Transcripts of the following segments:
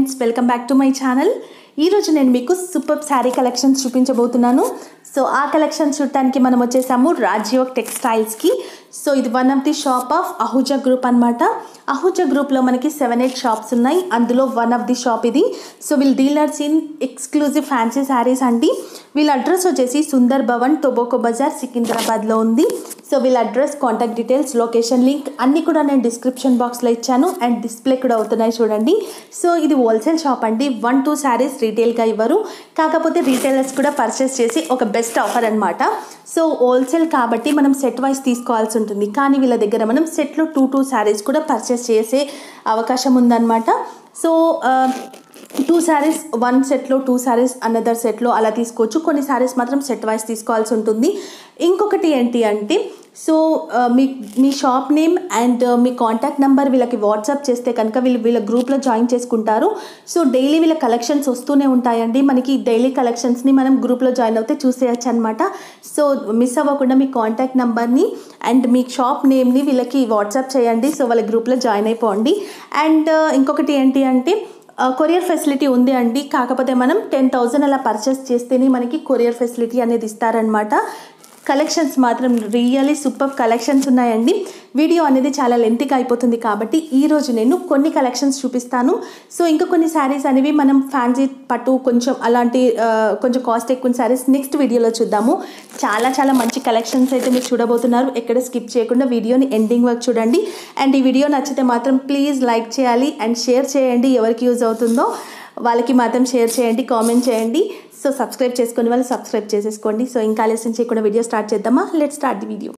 Friends welcome back to my channel ఈరోజు నేను మీకు సూపర్ శారీ కలెక్షన్స్ చూపించబోతున్నాను సో ఆ కలెక్షన్స్ చూడటానికి మనం వచ్చేసాము రాజ్యోగ్ టెక్స్టైల్స్కి సో ఇది one of the shop of Ahuja group అనమాట అహుజా గ్రూప్లో మనకి సెవెన్ ఎయిట్ షాప్స్ ఉన్నాయి అందులో వన్ ఆఫ్ ది షాప్ ఇది సో వీళ్ళు dealers in exclusive fancy saris అండి వీళ్ళ అడ్రస్ వచ్చేసి సుందర్ భవన్ టొబోకో బజార్ సికింద్రాబాద్లో ఉంది సో వీళ్ళ address contact details location link అన్నీ కూడా నేను డిస్క్రిప్షన్ బాక్స్లో ఇచ్చాను అండ్ డిస్ప్లే కూడా అవుతున్నాయి చూడండి సో ఇది హోల్సేల్ షాప్ అండి వన్ టూ శారీస్ రీటైల్గా ఇవ్వరు కాకపోతే రీటైలర్స్ కూడా పర్చేస్ చేసి ఒక బెస్ట్ ఆఫర్ అనమాట సో హోల్సేల్ కాబట్టి మనం సెట్ వైస్ తీసుకోవాల్సి ఉంటుంది కానీ వీళ్ళ దగ్గర మనం సెట్లో టూ టూ శారీస్ కూడా పర్చేస్ చేసే అవకాశం ఉందన్నమాట సో టూ శారీస్ వన్ సెట్లో టూ శారీస్ అనదర్ సెట్లో అలా తీసుకోవచ్చు కొన్ని శారీస్ మాత్రం సెట్ వైస్ తీసుకోవాల్సి ఉంటుంది ఇంకొకటి ఏంటి అంటే సో మీ మీ షాప్ నేమ్ అండ్ మీ కాంటాక్ట్ నెంబర్ వీళ్ళకి వాట్సాప్ చేస్తే కనుక వీళ్ళు వీళ్ళ గ్రూప్లో జాయిన్ చేసుకుంటారు సో డైలీ వీళ్ళ కలెక్షన్స్ వస్తూనే ఉంటాయండి మనకి డైలీ కలెక్షన్స్ని మనం గ్రూప్లో జాయిన్ అవుతే చూసేయచ్చు అనమాట సో మిస్ అవ్వకుండా మీ కాంటాక్ట్ నెంబర్ని అండ్ మీ షాప్ నేమ్ని వీళ్ళకి వాట్సాప్ చేయండి సో వాళ్ళ గ్రూప్లో జాయిన్ అయిపోండి అండ్ ఇంకొకటి ఏంటి అంటే కొరియర్ ఫెసిలిటీ ఉంది అండి కాకపోతే మనం టెన్ థౌజండ్ అలా పర్చేస్ చేస్తేనే మనకి కొరియర్ ఫెసిలిటీ అనేది ఇస్తారనమాట కలెక్షన్స్ మాత్రం రియల్లీ సూపర్ కలెక్షన్స్ ఉన్నాయండి వీడియో అనేది చాలా లెంతీగా అయిపోతుంది కాబట్టి ఈరోజు నేను కొన్ని కలెక్షన్స్ చూపిస్తాను సో ఇంకా కొన్ని శారీస్ అనేవి మనం ఫ్యాన్సీ పట్టు కొంచెం అలాంటి కొంచెం కాస్ట్ ఎక్కువ శారీస్ నెక్స్ట్ వీడియోలో చూద్దాము చాలా చాలా మంచి కలెక్షన్స్ అయితే మీరు చూడబోతున్నారు ఎక్కడ స్కిప్ చేయకుండా వీడియోని ఎండింగ్ వరకు చూడండి అండ్ ఈ వీడియో నచ్చితే మాత్రం ప్లీజ్ లైక్ చేయాలి అండ్ షేర్ చేయండి ఎవరికి యూజ్ అవుతుందో వాళ్ళకి మాత్రం షేర్ చేయండి కామెంట్ చేయండి సో సబ్స్క్రైబ్ చేసుకుని వాళ్ళు సబ్స్క్రైబ్ చేసేసుకోండి సో ఇంకా ఆలస్యం చేయకుండా వీడియో స్టార్ట్ చేద్దామా let start the video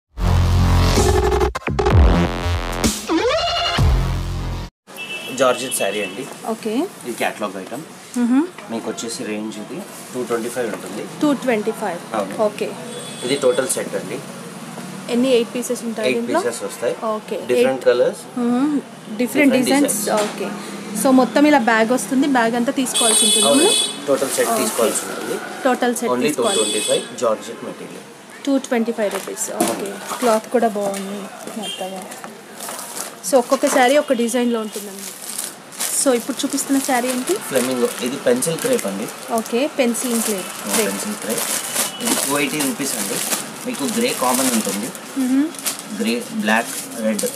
georgette sari అండి ఓకే ఇది క్యాటలాగ్ ఐటమ్ మీకు వచ్చేసి రేంజ్ ఇది టూ ట్వంటీ ఫైవ్ ఉంటుంది టూ ట్వంటీ ఫైవ్ అవును. ఓకే ఇది టోటల్ సెట్ అండి ఎన్ని ఎయిట్ పీసెస్ ఉంటాయి ఎయిట్ దీంట్లో పీసెస్ వస్తాయి okay different colours different Different designs designs. Okay so మొత్తం ఇలా బ్యాగ్ వస్తుంది బ్యాగ్ అంతా తీసుకోవాల్సి ఉంటుంది అవును మనం టోటల్ సెట్ Okay. తీసుకోవాల్సి ఉంటుంది టోటల్ సెట్ ఓన్లీ టూ తీసుకోవాలి twenty five georgette material two twenty five rupees okay cloth కూడా బాగుంది మెత్తగా సో ఒక్కొక్క శారీ ఒక డిజైన్లో ఉంటుందన్నమాట సో ఇప్పుడు చూపిస్తున్న శారీ ఏంటి ఫ్లెమింగో ఇది పెన్సిల్ క్రేప్ అండి okay pencil plate pencil crepe ఇది టూ ఎయిటీ రూపీస్ అండి మీకు గ్రే కామన్ ఉంటుంది గ్రే బ్లాక్ రెడ్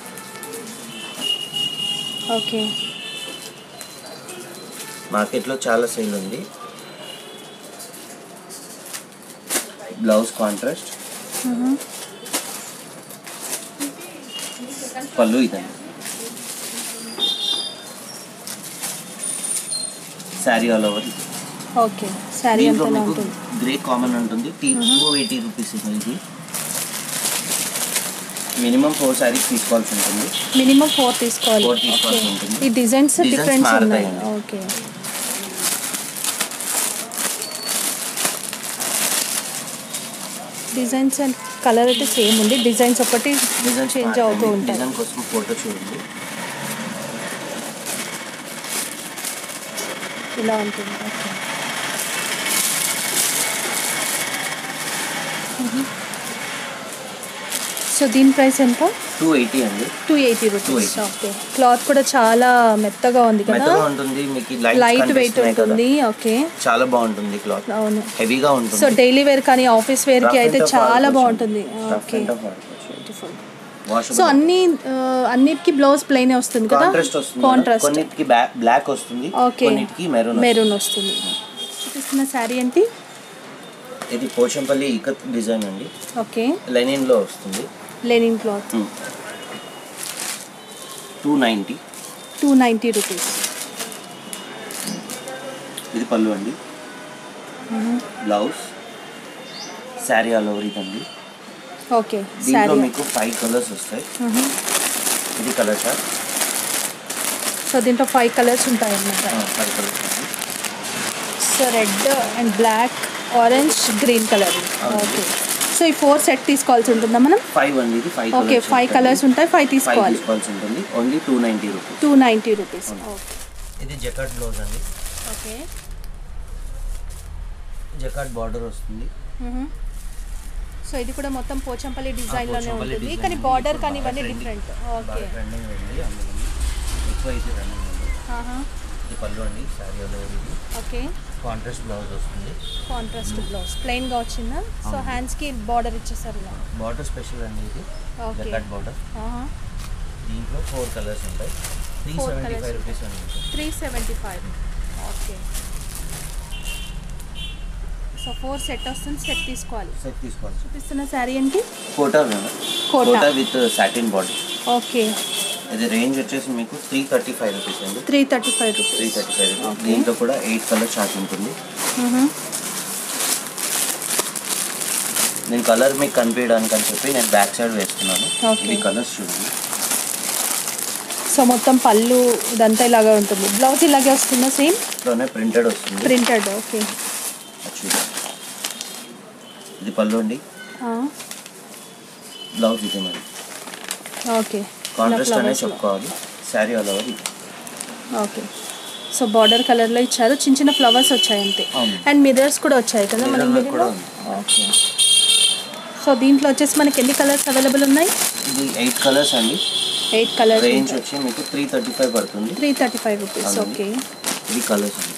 ఓకే మార్కెట్లో చాలా సేల్ ఉంది బ్లౌజ్ కాంట్రాస్ట్ పళ్ళు ఇదండి sari all over okay sari దీంట్లో అంతలా మీకు ఉంటుంది గ్రే కామన్ ఉంటుంది టీ టూ ఎయిటీ రూపీస్ ఇది మినిమం ఫోర్ శారీస్ తీసుకోవాల్సి ఉంటుంది మినిమం ఫోర్ తీసుకోవాలి Four ఓకే తీసుకోవాల్సి ఉంటుంది. ఈ డిజైన్స్ Designs డిఫరెన్స్ ఉన్నాయి మారుతాయండి. ఓకే డిజైన్స్ అండ్ కలర్ అయితే సేమ్ ఉంది డిజైన్స్ ఒకటి డిజైన్స్ చేంజ్ అవుతూ ఉంటాయి డిజైన్ కోసం ఫోటో చూడండి ఇలా ఉంటుంది ఓకే సో దీని ప్రైస్ ఎంత టూ ఎయిటీ అండి two eighty rupees 280. Okay cloth కూడా చాలా మెత్తగా ఉంది కదా మెత్తగా ఉంటుంది మీకు లైట్ వెయిట్ ఉంటుంది ఓకే చాలా బాగుంటుంది క్లాత్ అవును హెవీగా సో ఉంటుంది డైలీ వేర్ కానీ ఆఫీస్ వేర్ కి Rough అయితే and tough చాలా వాడుకోవచ్చు. బాగుంటుంది Rough ఓకే and tough వాడుకోవచ్చు. Beautiful Washable. సో అన్ని ఆ, అన్నిటికీ బ్లౌజ్ ప్లెయిన్ వస్తుంది కదా కాంట్రాస్ట్ వస్తుంది కాంట్రాస్ట్ కొన్నిటికి బ్లాక్ వస్తుంది ఓకే కొన్నిటికి మెరూన్ మెరూన్ వస్తుంది చూపిస్తున్న శారీ ఏంటి ఇది పోచంపల్లి ఇకత్ డిజైన్ అండి ఓకే లెనిన్ లో వస్తుంది linen cloth two ninety two ninety rupees ఇది పళ్ళు అండి బ్లౌజ్ శారీ ఆల్ ఓవర్ ఇదండి ఓకే దీంట్లో శారీ మీకు ఫైవ్ కలర్స్ వస్తాయి ఇది కలర్ చార్ట్ సో దీంట్లో ఫైవ్ కలర్స్ ఉంటాయి అన్నమాట ఫైవ్ కలర్స్ అండి so red and black orange green colour okay so ఈ ఫోర్ సెట్ తీసుకోవాల్సి ఉంటుందా మనం ఫైవ్ అండి ఇది ఫైవ్ ఓకే ఫైవ్ కలర్స్ ఉంటాయి ఫైవ్ ఫైవ్ తీసుకోవాలి తీసుకోవాల్సి ఉంటుంది only two ninety rupees two ninety rupees okay ఇది జకాట్ బ్లౌజ్ అండి ఓకే జకాట్ బార్డర్ వస్తుంది సో ఇది కూడా మొత్తం పోచంపల్లి డిజైన్ లోనే పోచంపల్లి ఉంటుంది design కానీ అండి. బార్డర్ ఇప్పుడు కానీ బాగా ఇవన్నీ trending. డిఫరెంట్ ఓకే బాగా ట్రెండింగ్ ఉంది అందుకని ఎక్కువ అయితే రన్నింగ్ ఉంది ఇది పళ్ళు అండి శారీలో ఇది ఓకే కాంట్రాస్ట్ బ్లౌజ్ వస్తుంది కాంట్రాస్ట్ బ్లౌజ్ ప్లెయిన్గా వచ్చిందా సో అవును. హ్యాండ్స్కి బార్డర్ ఇచ్చేసారు ఇలా బార్డర్ స్పెషల్ అండి ఇది ఓకే జకాట్ బార్డర్ దీంట్లో ఫోర్ కలర్స్ ఉంటాయి three Four seventy colours five rupees అండి three seventy five okay so four set వస్తుంది సెట్ తీసుకోవాలి సెట్ తీసుకోవాలి చూపిస్తున్న శారీ ఏంటి Kota madam Kota. Kota with satin body okay ఇది రేంజ్ వచ్చేసి మీకు త్రీ థర్టీ ఫైవ్ రూపీస్ అండి three thirty five three rupees thirty five rupees Okay. దీంట్లో కూడా ఎయిట్ కలర్ చార్ట్ ఉంటుంది నేను కలర్ మీకు కనిపించడానికి అని చెప్పి నేను బ్యాక్ సైడ్ వేస్తున్నాను Okay. ఈ కలర్స్ చూడండి సో మొత్తం పళ్ళు ఇదంతా ఇలాగే ఉంటుంది బ్లౌజ్ ఇలాగే వస్తుందా సేమ్ ఇంట్లోనే ప్రింటెడ్ వస్తుంది ప్రింటెడ్ ఓకే అది చూడండి ఇది పళ్ళు అండి బ్లౌజ్ ఇది మరి ఓకే కాంట్రాస్ట్ అనేది చెప్పుకోవాలి శారీ ఆల్ ఓవర్ ఇది ఓకే సో బార్డర్ కలర్లో ఇచ్చారు చిన్న చిన్న ఫ్లవర్స్ వచ్చాయి అంతే అవును. అండ్ మిరర్స్ కూడా వచ్చాయి కదా మన Mirror work కూడా మిర్రర్లో ఉంది. ఓకే సో దీంట్లో వచ్చేసి మనకి ఎన్ని కలర్స్ అవైలబుల్ ఉన్నాయి ఇది ఎయిట్ కలర్స్ అండి ఎయిట్ కలర్స్ రేంజ్ వచ్చి మీకు త్రీ థర్టీ ఫైవ్ పడుతుంది త్రీ థర్టీ ఫైవ్ రూపీస్ అవునండి. ఓకే ఇది కలర్స్ అండి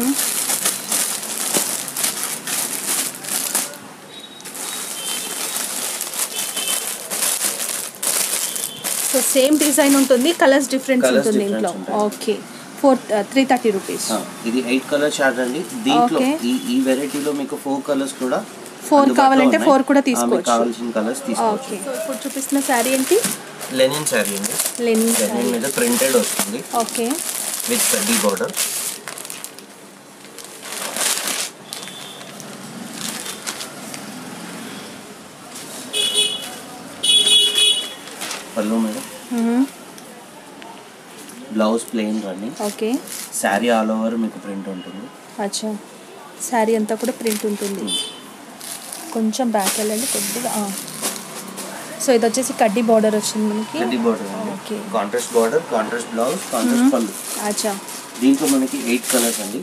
సో సేమ్ డిజైన్ ఉంటుంది కలర్స్ డిఫరెన్స్ Colours ఉంటుంది difference ఇంట్లో ఉంటాయి. Okay four three thirty rupees ఆ, ఇది ఎయిట్ కలర్ చార్ట్ అండి దీంట్లో Okay. ఈ ఈ వెరైటీలో మీకు ఫోర్ కలర్స్ కూడా Four అందుబాటులో కావాలంటే ఉన్నాయి. four కూడా ఆ, మీకు తీసుకోవచ్చు. కావాల్సిన కలర్స్ తీసుకోవచ్చు ఓకే సో ఇప్పుడు చూపిస్తున్న శారీ ఏంటి లెనిన్ శారీ అండి లెనిన్ లెనిన్ శారీ మీద ప్రింటెడ్ వస్తుంది ఓకే విత్ కడ్డీ బార్డర్ పళ్ళు madam blouse plain running okay sari all over మీకు ప్రింట్ ఉంటుంది అచ్చా శారీ అంతా కూడా ప్రింట్ ఉంటుంది కొంచెం బ్యాక్ వెళ్ళండి కొద్దిగా ఆ. సో ఇది వచ్చేసి కడ్డీ బార్డర్ వచ్చింది మనకి కడ్డీ బార్డర్ అండి okay contrast border contrast blouse contrast పళ్ళు అచ్చా దీంట్లో మనకి ఎయిట్ కలర్స్ అండి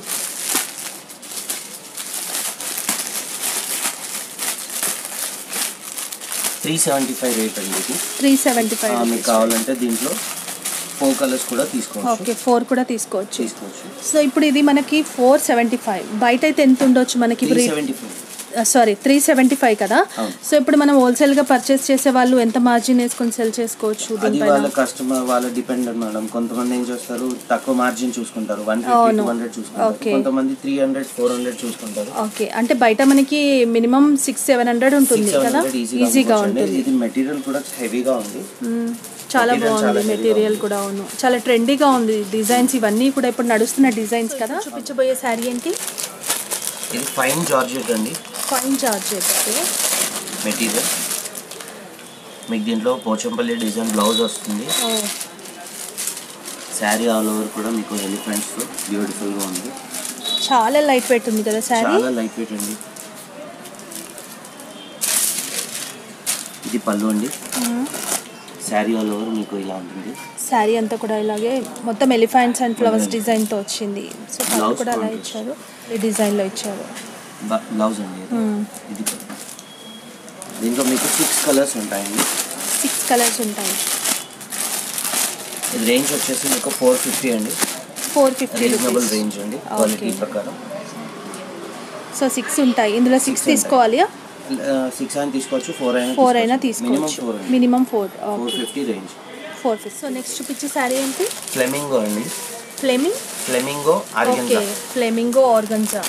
త్రీ సెవెంటీ ఫైవ్ రేట్ అండి ఇది త్రీ సెవెంటీ ఫైవ్ ఆ, మీకు కావాలంటే దీంట్లో ఫోర్ కలర్స్ కూడా తీసుకోవచ్చు ఓకే ఫోర్ కూడా తీసుకోవచ్చు తీసుకోవచ్చు సో ఇప్పుడు ఇది మనకి ఫోర్ సెవెంటీ ఫైవ్ బయట అయితే ఎంత ఉండొచ్చు మనకి three seventy five sorry three seventy five కదా అవును. సో ఇప్పుడు మనం హోల్సేల్గా పర్చేస్ చేసే వాళ్ళు ఎంత మార్జిన్ వేసుకొని సెల్ చేసుకోవచ్చు అది దీనిపైన వాళ్ళ కస్టమర్ వాళ్ళ డిపెండ్ మేడం కొంతమంది ఏం చేస్తారు తక్కువ మార్జిన్ చూసుకుంటారు వన్ ఫిఫ్టీ అవును. టూ హండ్రెడ్ చూసుకుంటారు Okay. కొంతమంది త్రీ హండ్రెడ్ ఫోర్ హండ్రెడ్ చూసుకుంటారు ఓకే అంటే బయట మనకి మినిమం సిక్స్ సెవెన్ హండ్రెడ్ ఉంటుంది Six, seven కదా hundred ఈజీగా ఈజీగా అమ్ముకోవచ్చండి. ఉంటుంది ఇది మెటీరియల్ కూడా హెవీగా ఉంది మ్మ్. చాలా Material చాలా బాగుంది heavy గా మెటీరియల్ ఉంది. కూడా అవును చాలా ట్రెండీగా ఉంది డిజైన్స్ ఇవన్నీ కూడా ఇప్పుడు నడుస్తున్న డిజైన్స్ కదా చూపించబోయే శారీ ఏంటి ఇది ఫైన్ జార్జెట్ అండి ఫైన్ చార్జ్ అయితే మెటీరియల్ మీకు దీంట్లో పోచంపల్లి డిజైన్ బ్లౌజ్ వస్తుంది శారీ ఆల్ ఓవర్ కూడా మీకు ఎలిఫెంట్స్ బ్యూటిఫుల్గా ఉంది చాలా లైట్ వెయిట్ ఉంది కదా శారీ చాలా లైట్ వెయిట్ అండి ఇది పళ్ళు అండి శారీ ఆల్ ఓవర్ మీకు ఇలా ఉంటుంది శారీ అంతా కూడా ఇలాగే మొత్తం ఎలిఫెంట్స్ అండ్ ఫ్లవర్స్ అవునండి. డిజైన్ తో వచ్చింది సో కలర్ Blouse కూడా అలా contrast. ఇచ్చారు ఈ డిజైన్ లో ఇచ్చారు బ- బ్లౌజ్ అండి ఇది. మ్మ్. ఇది పళ్ళు. దీంట్లో మీకు సిక్స్ కలర్స్ ఉంటాయండి సిక్స్ కలర్స్ ఉంటాయి ఇది రేంజ్ వచ్చేసి మీకు ఫోర్ ఫిఫ్టీ అండి four fifty reasonable rupees range అండి క్వాలిటీ Okay. ప్రకారం సో సిక్స్ ఉంటాయి ఇందులో సిక్స్ ఉంటాయి. తీసుకోవాలి సిక్స్ అయినా తీసుకోవచ్చు ఫోర్ అయినా ఫోర్ అయినా మినిమం తీసుకోవచ్చు ఫోర్ అండి minimum four four fifty range four fifty so next చూపించే శారీ ఏంటి ఫ్లెమింగో అండి flaming flamingo okay organza flamingo organza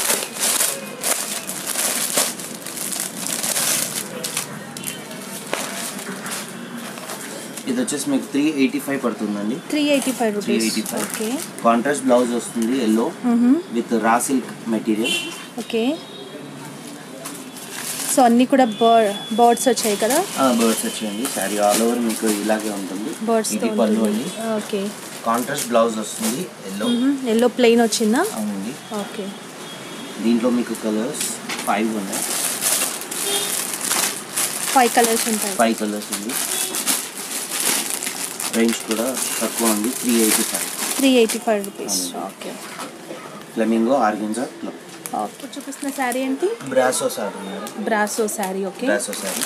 ఇది వచ్చేసి మీకు త్రీ ఎయిటీ ఫైవ్ పడుతుందండి three eighty five rupees 385. Okay contrast blouse వస్తుంది yellow with raw silk material okay so అన్నీ కూడా బర్డ్ బర్డ్స్ వచ్చాయి కదా బర్డ్స్ వచ్చేయండి శారీ ఆల్ ఓవర్ మీకు ఇలాగే ఉంటుంది బర్డ్స్ ఇది పళ్ళు అండి ఓకే కాంట్రాస్ట్ బ్లౌజ్ వస్తుంది ఎల్లో ఎల్లో ప్లెయిన్ వచ్చిందా అవునండి ఓకే దీంట్లో మీకు కలర్స్ ఫైవ్ ఉన్నాయి ఫైవ్ కలర్స్ ఉంటాయి ఫైవ్ కలర్స్ ఉంది రేంజ్ కూడా తక్కువ ఉంది three eighty five three eighty five rupees అవునండి. Okay flamingo organza club okay చూపిస్తున్న శారీ ఏంటి brasso sari madam brasso sari okay brasso sari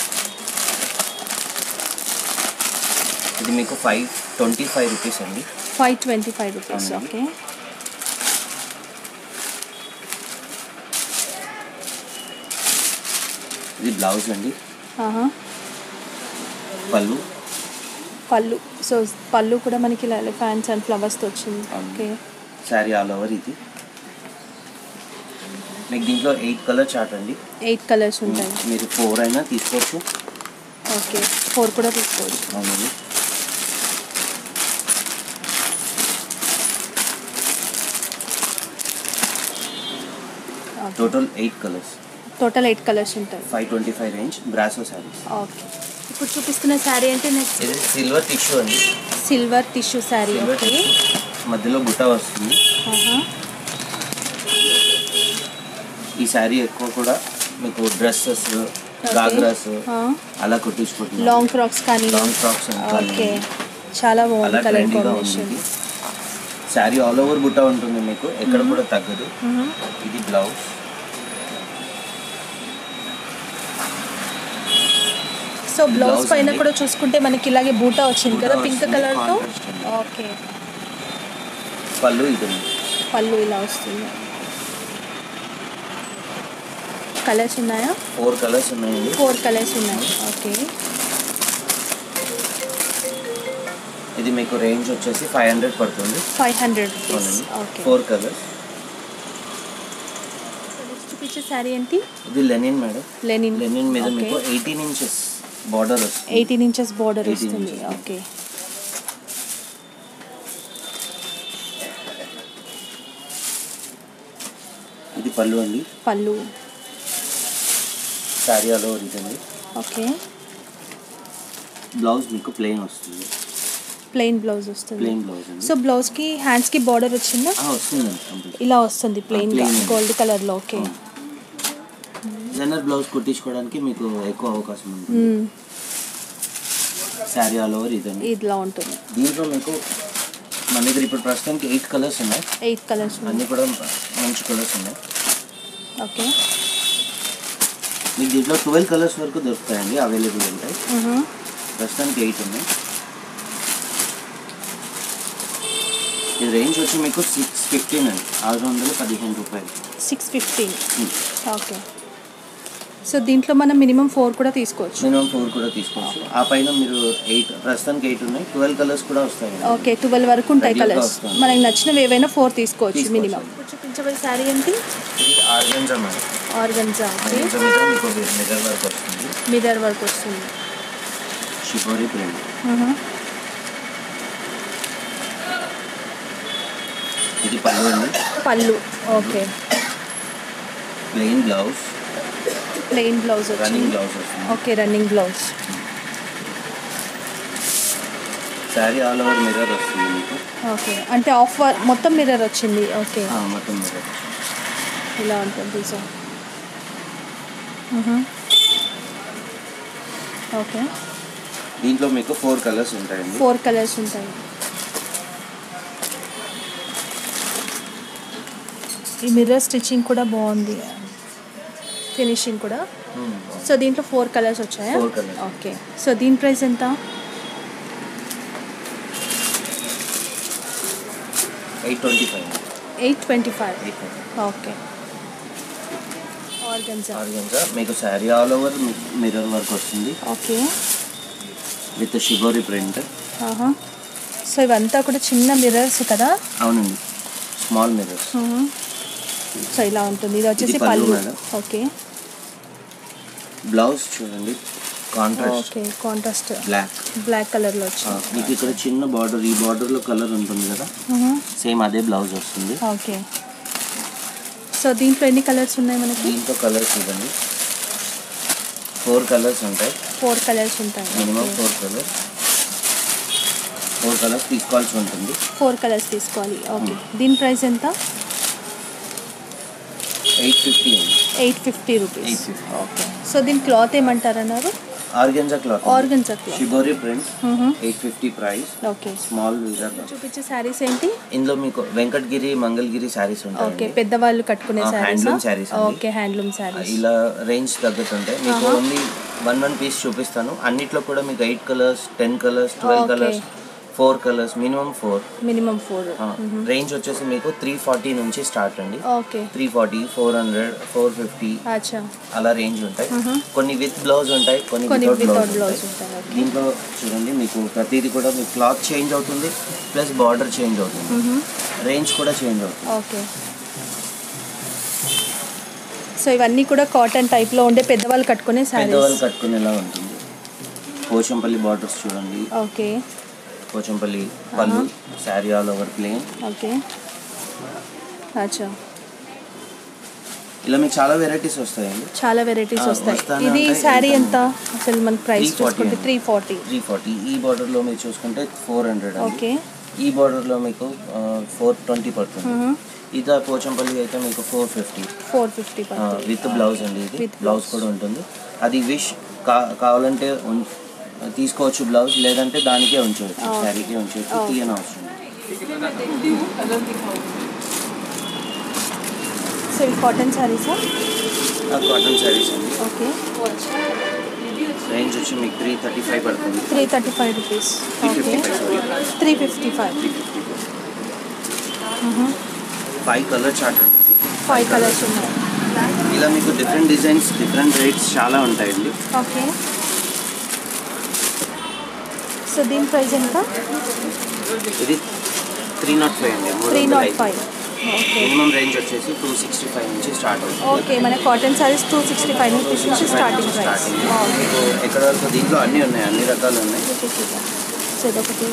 ఇది మీకు ఫైవ్ ట్వంటీ ఫైవ్ రూపీస్ అండి ఫైవ్ ట్వంటీ ఫైవ్ రూపీస్ అవునండి. ఓకే ఇది బ్లౌజ్ అండి ఆహా. పళ్ళు పళ్ళు సో పళ్ళు కూడా మనకి ఇలా ఫ్యాన్స్ అండ్ ఫ్లవర్స్తో వచ్చింది అవును. ఓకే శారీ ఆల్ ఓవర్ ఇది మీకు దీంట్లో ఎయిట్ కలర్ చార్ట్ అండి ఎయిట్ కలర్స్ ఉంటాయి మీరు ఫోర్ అయినా తీసుకోవచ్చు ఓకే ఫోర్ కూడా తీసుకోవచ్చు అవునండి total eight colours total eight colours ఉంటాయి five twenty five range brasso saris okay ఇప్పుడు చూపిస్తున్న శారీ అంటే నెక్స్ట్ ఇది సిల్వర్ టిష్యూ అండి silver tissue sari silver okay tissue మధ్యలో బుట్ట వస్తుంది ఆహా. ఈ శారీ ఎక్కువ కూడా మీకు డ్రెస్సెస్ గాగ్రాస్ ఆ. అలా కుట్టించుకుంటున్నాం లాంగ్ ఫ్రాక్స్ కానీ లాంగ్ ఫ్రాక్స్ ఓకే చాలా అలా బాగుంది కలర్ ట్రెండీగా కాంబినేషన్ ఉంది శారీ ఆల్ ఓవర్ బుట్ట ఉంటుంది మీకు ఎక్కడ కూడా తగ్గదు ఇది బ్లౌజ్ సో బ్లౌజ్ Blouse పైన అండి. కూడా చూసుకుంటే మనకి ఇలాగే బూటా వచ్చింది బూటా కదా పింక్ వస్తుంది, కలర్ తో contrast ఉంది. ఓకే పళ్ళు ఇది ఉంది. పళ్ళు ఇలా వస్తుంది కలర్స్ ఉన్నాయా ఫోర్ కలర్స్ ఉన్నాయండి ఫోర్ కలర్స్ ఉన్నాయి ఓకే ఇది మీకు రేంజ్ వచ్చేసి ఫైవ్ హండ్రెడ్ పడుతుంది ఫైవ్ హండ్రెడ్ రూపీస్ అవునండి ఓకే ఫోర్ కలర్స్ నెక్స్ట్ చూపించే శారీ ఏంటి ఇది లెనిన్ మేడం లెనిన్ లెనిన్ మీద ఓకే మీకు ఎయిటీన్ ఇంచెస్ బార్డర్ వస్తుంది ఎయిటీన్ ఇంచెస్ బార్డర్ 18 వస్తుంది inches. ఓకే ఇది పళ్ళు అండి పళ్ళు శారీ ఆల్ ఓవర్ ఇదండి ఓకే బ్లౌజ్ మీకు ప్లెయిన్ వస్తుంది ప్లెయిన్ బ్లౌజ్ వస్తుంది ప్లెయిన్ బ్లౌజ్ అండి సో బ్లౌజ్ కి హ్యాండ్స్ కి బార్డర్ వచ్చిందా ఆ, వస్తుందండి కంప్లీట్ ఇలా వస్తుంది ప్లెయిన్ గా plain. గోల్డ్ కలర్ లో ఓకే డిజైనర్ బ్లౌజ్ కుట్టించుకోవడానికి మీకు ఎక్కువ అవకాశం ఉంటుంది మ్మ్. శారీ ఆల్ ఓవర్ ఇదండి ఇదిలా ఉంటుంది దీంట్లో మీకు మన దగ్గర ఇప్పుడు ప్రస్తుతానికి ఎయిట్ కలర్స్ ఉన్నాయి ఎయిట్ కలర్స్ అన్నీ కూడా మంచి కలర్స్ ఉన్నాయి ఓకే మీకు దీంట్లో ట్వెల్వ్ కలర్స్ వరకు దొరుకుతాయండి అవైలబుల్ ఉంటాయి ప్రస్తుతానికి ఎయిట్ ఉన్నాయి ఇది రేంజ్ వచ్చి మీకు సిక్స్ ఫిఫ్టీన్ అండి ఆరు వందల పదిహేను రూపాయలు six fifteen Hmm. Okay so దీంట్లో మనం మినిమం ఫోర్ కూడా తీసుకోవచ్చు మినిమం ఫోర్ కూడా తీసుకోవచ్చు ఆ పైన మీరు ఎయిట్ ప్రస్తుతానికి ఎయిట్ ఉన్నాయి ట్వెల్వ్ కలర్స్ కూడా వస్తాయి ఓకే ట్వెల్వ్ వరకు ఉంటాయి Regular కలర్స్ వస్తుంది. మనకి నచ్చినవి ఏవైనా ఫోర్ తీసుకోవచ్చు తీసుకోవచ్చు. మినిమం చూపించబోయే శారీ ఏంటి ఇది organza madam organza okay organza మీద మీకు మిర్రర్ వర్క్ వస్తుంది మిర్రర్ వర్క్ వస్తుంది షిపోరీ ప్రింట్ ఇది పళ్ళు అండి పళ్ళు okay plain blouse plain blouse running వచ్చింది బ్లౌజ్ వస్తుంది okay running blouse sari all over mirror వస్తుంది మీకు ఓకే అంటే ఆఫ్ మొత్తం మిర్రర్ వచ్చింది ఓకే ఆ, మొత్తం మిర్రర్ ఇలా ఉంటుంది సో ఓకే దీంట్లో మీకు ఫోర్ కలర్స్ ఉంటాయండి ఫోర్ కలర్స్ ఉంటాయి ఈ మిర్రర్ స్టిచ్చింగ్ కూడా బాగుంది ఫినిషింగ్ కూడా సో దీంట్లో ఫోర్ కలర్స్ వచ్చాయా Four colours. ఓకే సో దీని ప్రైస్ ఎంత eight twenty five eight twenty five eight twenty okay organza organza మీకు sari all over mirror work వస్తుంది ఓకే విత్ షిబోరీ ప్రింట్ ఆహా. సో ఇవంతా కూడా చిన్న మిర్రర్స్ కదా అవునండి స్మాల్ మిర్రర్స్ ఆహా. సో ఇలా ఉంటుంది ఇది వచ్చేసి ఇది పళ్ళు పళ్ళు మేడం. ఓకే బ్లౌజ్ చూడండి contrast okay contrast black black కలర్లో వచ్చింది మీకు ఇక్కడ చిన్న బార్డర్ ఈ బార్డర్లో కలర్ ఉంటుంది కదా ఆహా. సేమ్ అదే బ్లౌజ్ వస్తుంది ఓకే సో దీంట్లో ఎన్ని కలర్స్ ఉన్నాయి మనకి దీంట్లో కలర్స్ ఇవ్వండి ఫోర్ కలర్స్ ఉంటాయి ఫోర్ కలర్స్ ఉంటాయి minimum four colours four colours తీసుకోవాల్సి ఉంటుంది ఫోర్ కలర్స్ తీసుకోవాలి ఓకే దీని ప్రైస్ ఎంత eight fifty eight fifty rupees 850. Okay so దీని క్లాత్ ఏమంటారన్నారు organza cloth organza cloth shibori print eight fifty price okay small mirror చూపించే శారీస్ ఏంటి ఇందులో మీకు వెంకటగిరి మంగళగిరి శారీస్ ఓకే ఉంటాయి పెద్దవాళ్ళు కట్టుకునే ఆ, శారీస్ handloom sarees అండి. ఓకే హ్యాండ్లూమ్ శారీస్ ఇలా రేంజ్ తగ్గుతుంటాయి మీకు ఓన్లీ వన్ వన్ పీస్ చూపిస్తాను అన్నిట్లో కూడా మీకు eight colours ten colours twelve Okay. Colours four colours minimum four minimum four range వచ్చేసి మీకు త్రీ ఫార్టీ నుంచి స్టార్ట్ అండి okay three forty four hundred four fifty అచ్చా అలా రేంజ్ ఉంటాయి కొన్ని విత్ బ్లౌజ్ ఉంటాయి కొన్ని కొన్ని వితౌట్ వితౌట్ బ్లౌజ్ బ్లౌజ్ ఉంటాయి ఉంటాయి దీంట్లో చూడండి మీకు ప్రతిదీ కూడా మీకు క్లాత్ చేంజ్ అవుతుంది ప్లస్ బార్డర్ చేంజ్ అవుతుంది రేంజ్ కూడా చేంజ్ అవుతుంది ఓకే సో ఇవన్నీ కూడా కాటన్ టైప్లో ఉండే పెద్దవాళ్ళు కట్టుకునే పెద్దవాళ్ళు శారీస్ కట్టుకునేలా ఉంటుంది పోచంపల్లి బార్డర్స్ చూడండి ఓకే పోచంపల్లి పళ్ళు sari all over plain okay అచ్చా ఇలా మీకు చాలా వెరైటీస్ వస్తాయండి చాలా వెరైటీస్ ఆ, వస్తాయి వస్తానే ఇది ఉంటాయి, శారీ వెళ్తానే ఎంత అసలు మన ప్రైస్ 340 చూసుకుంటే త్రీ ఫార్టీ త్రీ ఫార్టీ ఈ బార్డర్లో మీరు చూసుకుంటే ఫోర్ హండ్రెడ్ ఓకే ఈ బార్డర్లో మీకు ఫోర్ ట్వంటీ పడుతుంది ఇదా పోచంపల్లి అయితే మీకు four fifty four fifty with blouse అండి ఇది With బ్లౌజ్ blouse. కూడా ఉంటుంది అది విష్ కా కావాలంటే ఉన్- తీసుకోవచ్చు బ్లౌజ్ లేదంటే దానికే ఉంచవచ్చు Okay. శారీకే ఉంచవచ్చు Okay. తీయని అవసరం లేదు. సో ఇవి కాటన్ శారీసా ఆ కాటన్ శారీస్ అండి ఓకే రేంజ్ వచ్చి మీకు త్రీ థర్టీ ఫైవ్ పడుతుంది three thirty five rupees three okay fifty five sorry three fifty five three fifty five colour chart అండి ఇది. ఫైవ్ కలర్స్ ఉన్నాయి ఇలా మీకు డిఫరెంట్ డిజైన్స్ డిఫరెంట్ రేట్స్ చాలా ఉంటాయండి ఓకే సో దీని ప్రైస్ ఎంత ఇది త్రీ నాట్ ఫైవ్ అండి మూడు త్రీ వందల నాట్ ఐదు. ఫైవ్ ఓకే మినిమం రేంజ్ వచ్చేసి టూ సిక్స్టీ ఫైవ్ నుంచి స్టార్ట్ అవుతుంది ఓకే మన cotton saris two sixty five rupees నుంచి స్టార్టింగ్ ప్రైస్ స్టార్టింగ్ ఓకే మీకు ఎక్కడ వరకు దీంట్లో అన్నీ ఉన్నాయి అన్ని రకాలు ఉన్నాయి సో ఇదొకటి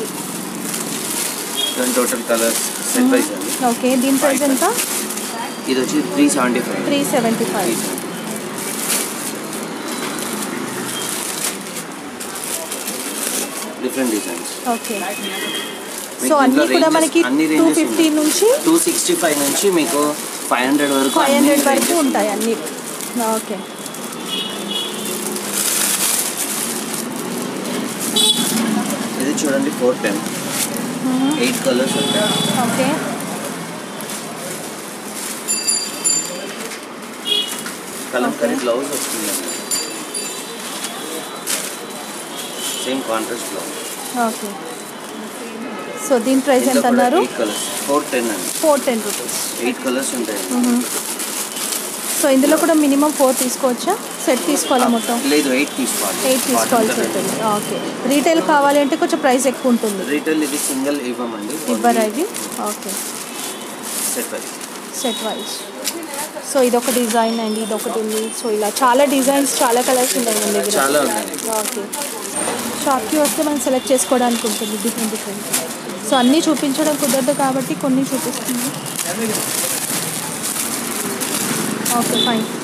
టోటల్ కలర్స్ సెట్ వైజ్ అండి ఓకే దీని ప్రైస్ ఎంత ఇది వచ్చి three seventy five three seventy five different designs okay so అన్నీ కూడా మనకి టూ ఫిఫ్టీ నుంచి టూ సిక్స్టీ ఫైవ్ నుంచి మీకు ఫైవ్ హండ్రెడ్ వరకు ఫైవ్ అన్ని హండ్రెడ్ వరకు ranges ఉంటాయి అన్నీ ఓకే ఇది చూడండి ఫోర్ టెన్ ఎయిట్ కలర్స్ ఉంటాయి ఓకే కలంకరీ బ్లౌజ్ వస్తుంది same contrast blouse okay so దీని ప్రైస్ ఎంత అన్నారు ఎయిట్ కలర్స్ ఫోర్ టెన్ అండి four ten rupees eight colours ఉంటాయి సో ఇందులో కూడా మినిమం ఫోర్ తీసుకోవచ్చా సెట్ తీసుకోవాలా మొత్తం లేదు ఎయిట్ తీసుకోవాలి ఎయిట్ తీసుకోవాల్సి ఉంటుంది ఓకే రీటైల్ కావాలి అంటే కొంచెం ప్రైస్ ఎక్కువ ఉంటుంది రీటైల్ ఇది సింగిల్ ఇవ్వమండి ఇవ్వరా ఇవి okay set wise set wise so ఇదొక డిజైన్ అండి ఇదొకటి ఉంది సో ఇలా చాలా డిజైన్స్ చాలా కలర్స్ ఉన్నాయి మన దగ్గర చాలా ఉన్నాయి ఓకే షాప్కి వస్తే మనం సెలెక్ట్ చేసుకోవడానికి ఉంటుంది డిఫరెంట్ డిఫరెంట్ సో అన్నీ చూపించడం కుదరదు కాబట్టి కొన్ని చూపిస్తుంది ఓకే ఫైన్